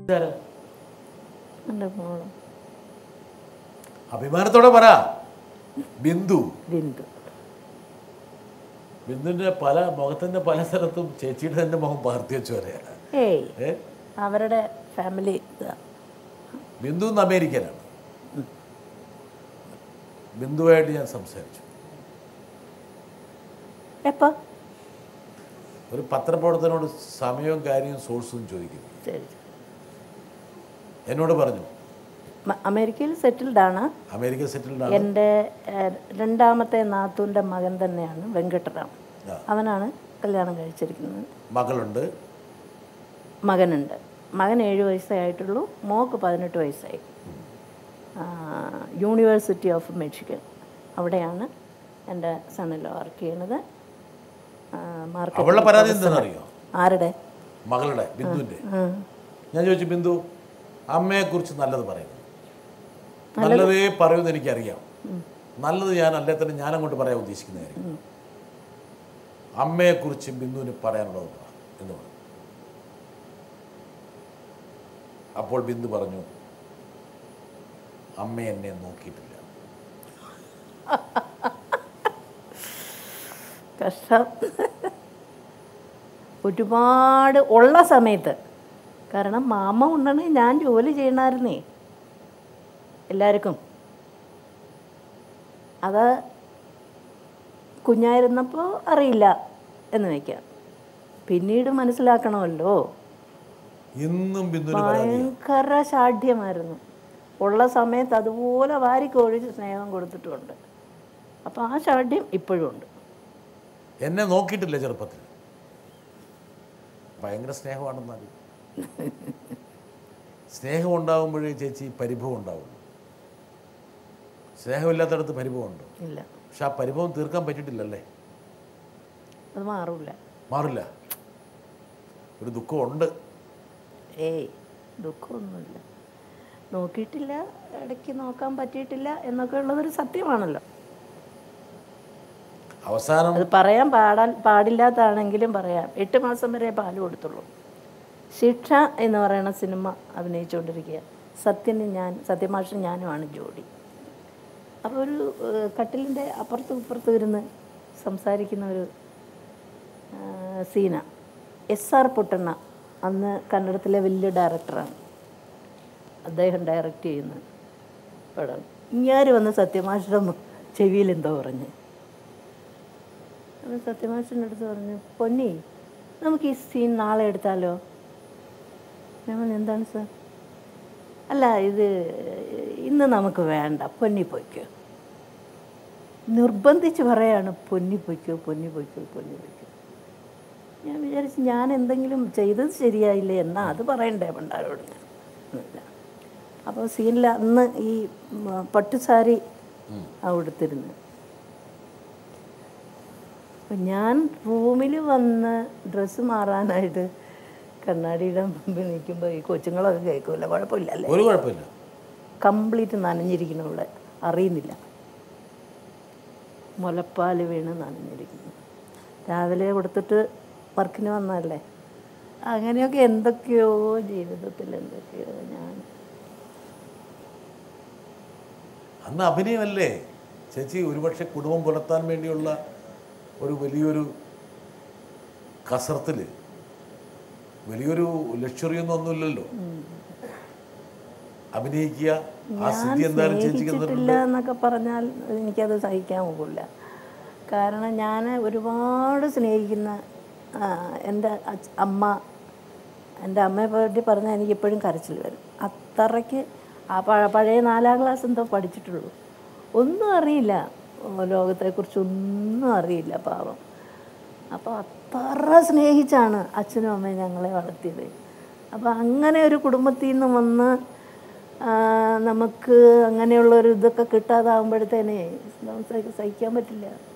ഇതാരാ? എൻ്റെ മോള് അഭിമാനത്തോടെ പറ ബിന്ദു ബിന്ദു ബിന്ദുവിന്റെ പല മുഖത്തിന്റെ പല സ്ഥലത്തും ചേച്ചിയുടെ തന്നെ മുഖം പാർത്തി വെച്ചു വരെയാണ് ഏയ് ഏ അവരുടെ ഫാമിലി ഇതാ ബിന്ദു ഇന്ന് അമേരിക്കയിലാണ് ബിന്ദുവായിട്ട് ഞാൻ സംസാരിച്ചു എപ്പോൾ ഒരു പത്രപ്രവർത്തനോട് സമയവും കാര്യവും സോഴ്സും ചോദിക്കുന്നു ശരി എന്നോട് പറഞ്ഞു മ- അമേരിക്കയിൽ സെറ്റിൽഡ് ആണ് അമേരിക്ക സെറ്റിൽഡ് ആണ് എൻ്റെ ഏഹ്, രണ്ടാമത്തെ നാത്തൂൻ്റെ മകൻ തന്നെയാണ് വെങ്കട്ടറാം ആ. അവനാണ് കല്യാണം കഴിച്ചിരിക്കുന്നത് മകളുണ്ട് മകനുണ്ട് മകൻ ഏഴ് വയസ്സേ ആയിട്ടുള്ളൂ മോക്ക് പതിനെട്ട് വയസ്സായി ആ, യൂണിവേഴ്സിറ്റി ഓഫ് മെക്സിക്കൻ അവിടെയാണ് എൻ്റെ സണ്ണിലോ വർക്ക് ചെയ്യണത് ആ, മാർക്കറ്റിംഗ് അവളുടെ പരാതി എന്താണെന്നറിയോ ആരുടെ മകളുടെ ബിന്ദുവിൻ്റെ ആ. ഞാൻ ചോദിച്ചു ബിന്ദു അമ്മയെക്കുറിച്ച് നല്ലത് പറയുന്നു നല്ലതേ പറയുമെന്ന് എനിക്കറിയാം നല്ലത് ഞാൻ അല്ലേ തന്നെ ഞാൻ അങ്ങോട്ട് പറയാൻ ഉദ്ദേശിക്കുന്ന കാര്യം അമ്മയെക്കുറിച്ച് ബിന്ദുവിന് പറയാനുള്ളത് പറ എന്ന് പറഞ്ഞു അപ്പോൾ ബിന്ദു പറഞ്ഞു അമ്മ എന്നെ നോക്കിയിട്ടില്ല കഷ്ടം ഒരുപാട് ഉള്ള സമയത്ത് കാരണം മാമ ഉണ്ടെങ്കിൽ ഞാൻ ജോലി ചെയ്യണമായിരുന്നേ എല്ലാവർക്കും അത് കുഞ്ഞായിരുന്നപ്പോൾ അറിയില്ല എന്ന് വയ്ക്കാം പിന്നീട് മനസ്സിലാക്കണമല്ലോ ഇന്നും ബിന്ദുവിന് പരാതി ഭയങ്കര ശാഠ്യമായിരുന്നു ഉള്ള സമയത്ത് അതുപോലെ വാരിക്കൊഴിച്ച് സ്നേഹം കൊടുത്തിട്ടുമുണ്ട് അപ്പോൾ ആ ശാഠ്യം ഇപ്പോഴും ഉണ്ട് എന്നെ നോക്കിയിട്ടില്ല ചെറുപ്പത്തിൽ ഭയങ്കര സ്നേഹമാണെന്നാൽ സ്നേഹം ഉണ്ടാകുമ്പോഴേ ചേച്ചി പരിഭവം ഉണ്ടാവുള്ളൂ സ്നേഹമില്ലാത്തടത്ത് പരിഭവമുണ്ട് ഇല്ല പക്ഷെ ആ പരിഭവം തീർക്കാൻ പറ്റിയിട്ടില്ലല്ലേ അത് മാറൂല മാറില്ല ഒരു ദുഃഖമുണ്ട് ഏയ് ദുഃഖമൊന്നുമില്ല നോക്കിയിട്ടില്ല ഇടയ്ക്ക് നോക്കാൻ പറ്റിയിട്ടില്ല എന്നൊക്കെ ഉള്ളതൊരു സത്യമാണല്ലോ അവസാനം അത് പറയാൻ പാടാൻ പാടില്ലാത്തതാണെങ്കിലും പറയാം എട്ട് മാസം വരെ പാല് കൊടുത്തുള്ളൂ ശിക്ഷ എന്ന് പറയുന്ന സിനിമ അഭിനയിച്ചുകൊണ്ടിരിക്കുക സത്യന് ഞാൻ സത്യമാഷ ഞാനുമാണ് ജോഡി അപ്പോൾ ഒരു ഏഹ്, കട്ടിലിൻ്റെ അപ്പുറത്തും ഇപ്പുറത്തും ഇരുന്ന് സംസാരിക്കുന്ന ഒരു ഏഹ്, സീന എസ് ആർ പൊട്ടണ്ണ അന്ന് കന്നഡത്തിലെ വലിയ ഡയറക്ടറാണ് അദ്ദേഹം ഡയറക്റ്റ് ചെയ്യുന്ന പടം ഇങ്ങാര് വന്ന് സത്യമാഷിയുടെ ചെവിയിൽ എന്തോ പറഞ്ഞ് അപ്പോൾ സത്യമാഷിൻ്റെ അടുത്ത് പറഞ്ഞു പൊന്നി നമുക്ക് ഈ സീൻ നാളെ എടുത്താലോ ഞാൻ പറഞ്ഞു എന്താണ് സാർ അല്ല ഇത് ഇന്ന് നമുക്ക് വേണ്ട പൊന്നി പൊയ്ക്കോ നിർബന്ധിച്ച് പറയാണ് പൊന്നി പൊയ്ക്കോ പൊന്നി പൊയ്ക്കോ പൊന്നി പൊയ്ക്കോ ഞാൻ വിചാരിച്ചു ഞാൻ എന്തെങ്കിലും ചെയ്തത് ശരിയായില്ലേ എന്നാ അത് പറയണ്ടേ പണ്ടാരോട് ഞാൻ എന്നില്ല. അപ്പോൾ സീനിൽ അന്ന് ഈ ഉം, പട്ടുസാരി ആ ഉടുത്തിരുന്നു അപ്പം ഞാൻ റൂമിൽ വന്ന് ഡ്രസ്സ് മാറാനായിട്ട് കണ്ണാടിയുടെ മുമ്പിൽ നിൽക്കുമ്പോൾ ഈ കൊച്ചുങ്ങളൊക്കെ കേൾക്കില്ല കുഴപ്പമില്ല അല്ലേ ഒരു കുഴപ്പമില്ല കംപ്ലീറ്റ് നനഞ്ഞിരിക്കുന്നു ഇവിടെ അറിയുന്നില്ല മുലപ്പാൽ വീണ് നനഞ്ഞിരിക്കുന്നു രാവിലെ കൊടുത്തിട്ട് വർക്കിന് വന്നതല്ലേ അങ്ങനെയൊക്കെ എന്തൊക്കെയോ ജീവിതത്തിൽ എന്തൊക്കെയോ ഞാൻ അന്ന് അഭിനയമല്ലേ ചേച്ചി ഒരുപക്ഷെ കുടുംബം പുലർത്താൻ വേണ്ടിയുള്ള ഒരു വലിയൊരു കസർത്തിൽ വലിയൊരു ലക്ഷറി ഒന്നും ഒന്നുമില്ലല്ലോ അഭിനയിക്കുക ആ ഞാൻ സ്ഥിതി എന്തായാലും ചേച്ചിക്ക് സ്നേഹിച്ചിട്ടില്ല എന്നൊക്കെ പറഞ്ഞാൽ എനിക്കത് സഹിക്കാൻ പോകില്ല കാരണം ഞാൻ ഒരുപാട് സ്നേഹിക്കുന്ന ആ, എൻ്റെ അച്ഛ- അമ്മ എൻ്റെ അമ്മയെ പറ്റി പറഞ്ഞാൽ എനിക്ക് എപ്പോഴും കരച്ചിൽ വരും അത്രയ്ക്ക് ആ പഴ പഴയ നാലാം ക്ലാസ് എന്തോ പഠിച്ചിട്ടുള്ളൂ ഒന്നും അറിയില്ല ഓ, ലോകത്തെക്കുറിച്ചൊന്നും അറിയില്ല പാവം അപ്പോൾ അത്ര സ്നേഹിച്ചാണ് അച്ഛനും അമ്മയും ഞങ്ങളെ വളർത്തിയത് അപ്പോൾ അങ്ങനെ ഒരു കുടുംബത്തിൽ നിന്ന് വന്ന് ആ, നമുക്ക് അങ്ങനെയുള്ളൊരു ഇതൊക്കെ കിട്ടാതാവുമ്പോഴത്തേനെ നമുക്ക് സഹിക്കാൻ പറ്റില്ല